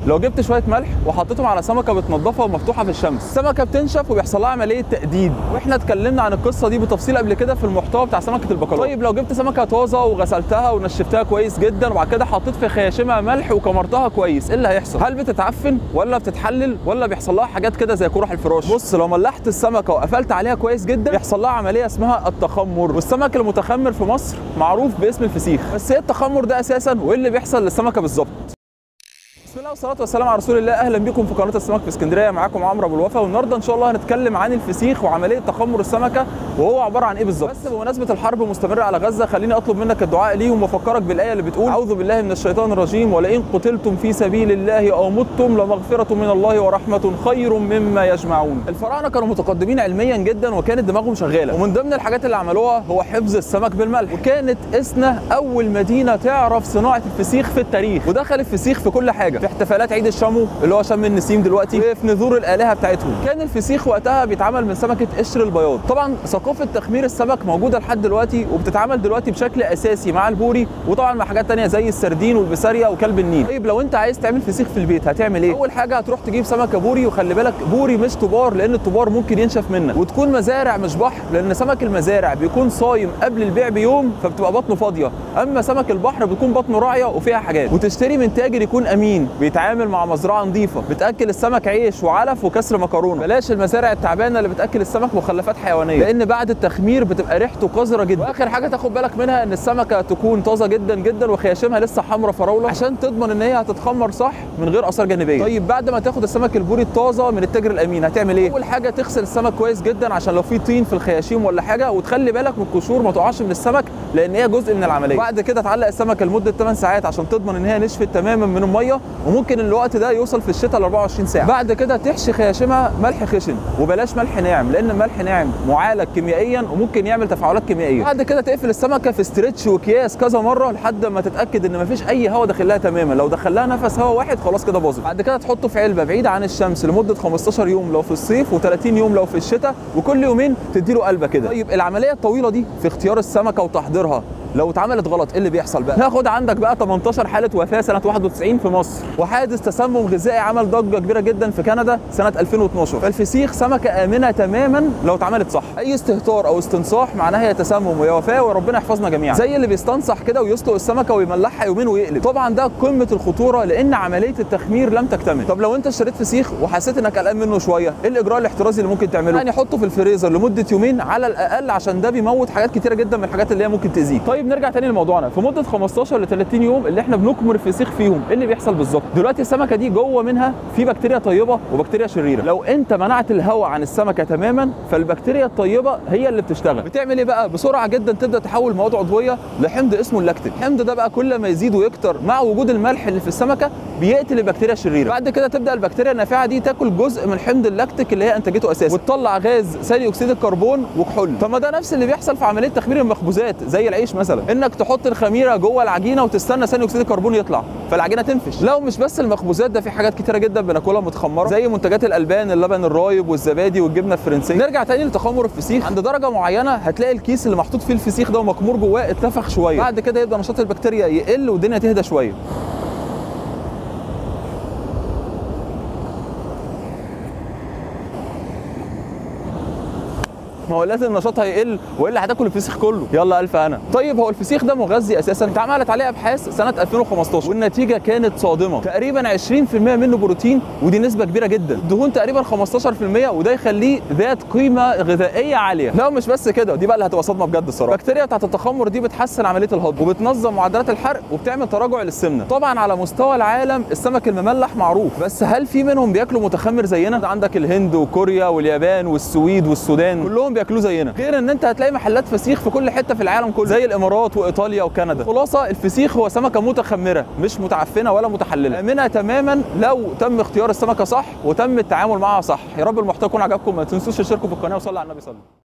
لو جبت شويه ملح وحطيتهم على سمكه بتنضفها ومفتوحه في الشمس السمكه بتنشف وبيحصل لها عمليه تأديد واحنا اتكلمنا عن القصه دي بتفصيل قبل كده في المحتوى بتاع سمكه البكالوريا طيب لو جبت سمكه طازه وغسلتها ونشفتها كويس جدا وبعد كده حطيت في خياشيمها ملح وكمرتها كويس ايه اللي هيحصل هل بتتعفن ولا بتتحلل ولا بيحصل لها حاجات كده زي قرح الفراش بص لو ملحت السمكه وقفلت عليها كويس جدا بيحصل لها عمليه اسمها التخمر والسمك المتخمر في مصر معروف باسم الفسيخ بس ايه التخمر ده اساسا وايه اللي بيحصل للسمكه بالظبط بسم الله والصلاه والسلام على رسول الله اهلا بكم في قناه السمك في اسكندريه معاكم عمرو ابو الوفا والنهارده ان شاء الله هنتكلم عن الفسيخ وعمليه تخمر السمكه وهو عباره عن ايه بالظبط بس بمناسبه الحرب المستمره على غزه خليني اطلب منك الدعاء ليهم وافكرك بالايه اللي بتقول اعوذ بالله من الشيطان الرجيم ولئن قتلتم في سبيل الله او متم لمغفره من الله ورحمه خير مما يجمعون الفراعنه كانوا متقدمين علميا جدا وكانت دماغهم شغاله ومن ضمن الحاجات اللي عملوها هو حفظ السمك بالملح وكانت اسنا اول مدينه تعرف صناعه الفسيخ في التاريخ ودخل الفسيخ في كل حاجه في احتفالات عيد الشمو اللي هو شم النسيم دلوقتي وفي نذور الالهه بتاعتهم كان الفسيخ وقتها بيتعمل من سمكه قشر البياض طبعا ثقافه تخمير السمك موجوده لحد دلوقتي وبتتعمل دلوقتي بشكل اساسي مع البوري وطبعا مع حاجات تانية زي السردين والبسارية وكلب النيل طيب لو انت عايز تعمل فسيخ في البيت هتعمل ايه اول حاجه هتروح تجيب سمكه بوري وخلي بالك بوري مش طبار لان الطبار ممكن ينشف منك وتكون مزارع مش بحر لان سمك المزارع بيكون صايم قبل البيع بيوم فبتبقى بطنه فاضيه اما سمك البحر بتكون بطنه راعيه وفيها حاجات وتشتري من تاجر يكون امين بيتعامل مع مزرعه نظيفه بتاكل السمك عيش وعلف وكسر مكرونه بلاش المزارع التعبانه اللي بتاكل السمك مخلفات حيوانيه لان بعد التخمير بتبقى ريحته قذره جدا واخر حاجه تاخد بالك منها ان السمكه تكون طازه جدا جدا وخياشيمها لسه حمرا فراوله عشان تضمن ان هي هتتخمر صح من غير اثار جانبيه طيب بعد ما تاخد السمك البوري الطازه من التاجر الامين هتعمل ايه اول حاجه تغسل السمك كويس جدا عشان لو في طين في الخياشيم ولا حاجه وتخلي بالك من القشور ما تقعش من السمك لان هي جزء من العمليه بعد كده تعلق السمكه لمده 8 ساعات عشان تضمن ان هي نشفت تماما من الميه وممكن الوقت ده يوصل في الشتاء ل 24 ساعه بعد كده تحشي خياشيمها ملح خشن وبلاش ملح ناعم لان الملح ناعم معالج كيميائيا وممكن يعمل تفاعلات كيميائيه بعد كده تقفل السمكه في استرتش واكياس كذا مره لحد ما تتاكد ان مفيش اي هواء داخل لها تماما لو دخل لها نفس هواء واحد خلاص كده باظت بعد كده تحطه في علبه بعيده عن الشمس لمده 15 يوم لو في الصيف و30 يوم لو في الشتاء وكل يومين تديله قلبه كده طيب العمليه الطويله دي في اختيار السمكه وتحضيرها لو اتعملت غلط ايه اللي بيحصل بقى؟ ناخد عندك بقى 18 حاله وفاه سنه 91 في مصر وحادث تسمم غذائي عمل ضجه كبيره جدا في كندا سنه 2012 فالفسيخ سمكه امنه تماما لو اتعملت صح اي استهتار او استنصاح معناها هي تسمم وهي وفاه وربنا يحفظنا جميعا زي اللي بيستنصح كده ويسلق السمكه ويملحها يومين ويقلب طبعا ده قمه الخطوره لان عمليه التخمير لم تكتمل طب لو انت اشتريت فسيخ وحسيت انك قلقان منه شويه ايه الاجراء الاحترازي اللي ممكن تعمله يعني حطه في الفريزر لمده يومين على الاقل عشان ده بيموت حاجات كتيره جدا من الحاجات اللي هي ممكن تاذيك طيب نرجع تاني لموضوعنا في مده 15 ل 30 يوم اللي احنا بنكمر الفسيخ فيهم ايه اللي بيحصل بالظبط دلوقتي السمكه دي جوه منها في بكتيريا طيبه وبكتيريا شريره لو انت منعت الهواء عن السمكه تماما فالبكتيريا الطيبه هي اللي بتشتغل بتعمل ايه بقى بسرعه جدا تبدا تحول مواد عضويه لحمض اسمه اللاكتيك الحمض ده بقى كل ما يزيد ويكتر مع وجود الملح اللي في السمكه بيقتل البكتيريا الشريره بعد كده تبدا البكتيريا النافعه دي تاكل جزء من حمض اللاكتيك اللي هي انتجته اساسا وتطلع غاز ثاني اكسيد الكربون وكحول طب ما ده نفس اللي بيحصل في عمليه تخمير المخبوزات زي العيش مثلا انك تحط الخميره جوه العجينه وتستنى ثاني اكسيد الكربون يطلع فالعجينه تنفش لو مش بس المخبوزات ده في حاجات كتيره جدا بناكلها متخمره زي منتجات الالبان اللبن الرايب والزبادي والجبنه الفرنسيه نرجع تاني لتخمر الفسيخ عند درجه معينه هتلاقي الكيس اللي محطوط فيه الفسيخ ده ومكمور جواه اتنفخ شويه بعد كده يبدا نشاط البكتيريا يقل والدنيا تهدى شويه ما هو لازم نشاطها يقل والا هتاكل الفسيخ كله يلا الف انا طيب هو الفسيخ ده مغذي اساسا اتعملت عليه ابحاث سنه 2015 والنتيجه كانت صادمه تقريبا 20% منه بروتين ودي نسبه كبيره جدا الدهون تقريبا 15% وده يخليه ذات قيمه غذائيه عاليه لا مش بس كده دي بقى اللي هتبقى صدمه بجد الصراحه البكتيريا بتاعه التخمر دي بتحسن عمليه الهضم وبتنظم معدلات الحرق وبتعمل تراجع للسمنه طبعا على مستوى العالم السمك المملح معروف بس هل في منهم بياكلوا متخمر زينا عندك الهند وكوريا واليابان والسويد والسودان كلهم بياكلوه زينا غير ان انت هتلاقي محلات فسيخ في كل حته في العالم كله زي الامارات وايطاليا وكندا خلاصه الفسيخ هو سمكه متخمره مش متعفنه ولا متحلله امنه تماما لو تم اختيار السمكه صح وتم التعامل معها صح يا رب المحتوى يكون عجبكم ما تنسوش تشتركوا في القناه وصلوا على النبي صلى الله عليه وسلم